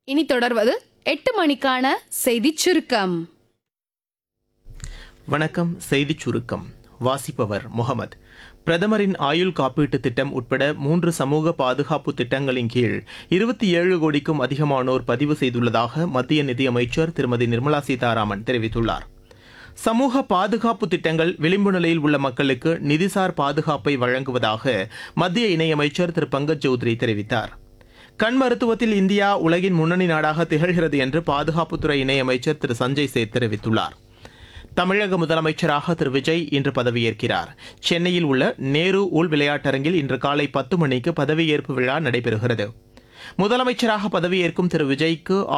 இனி தொடர்வது எட்டு மணிக்கான செய்திச் சுருக்கம் வணக்கம் செய்திச் சுருக்கம் வாசிப்பவர் முகமது பிரதமரின் ஆயுள் காப்பீட்டு திட்டம் உட்பட மூன்று சமூக பாதுகாப்பு திட்டங்களின் கீழ் இருபத்தி ஏழு கோடிக்கும் அதிகமானோர் பதிவு செய்துள்ளதாக மத்திய நிதியமைச்சர் திருமதி நிர்மலா சீதாராமன் தெரிவித்துள்ளார் சமூக பாதுகாப்பு திட்டங்கள் விளிம்பு நிலையில் உள்ள மக்களுக்கு நிதிசார் பாதுகாப்பை வழங்குவதாக மத்திய இணையமைச்சர் திரு பங்கஜ் சௌத்ரி தெரிவித்தார் கண் மருத்துவத்தில் இந்தியா உலகின் முன்னணி நாடாக திகழ்கிறது என்று பாதுகாப்புத்துறை இணையமைச்சர் திரு சஞ்சய் சேத் தெரிவித்துள்ளார் தமிழக முதலமைச்சராக திரு விஜய் இன்று பதவியேற்கிறார் சென்னையில் உள்ள நேரு உள் விளையாட்டரங்கில் இன்று காலை பத்து மணிக்கு பதவியேற்பு விழா நடைபெறுகிறது முதலமைச்சராக பதவியேற்கும் திரு விஜய்க்கு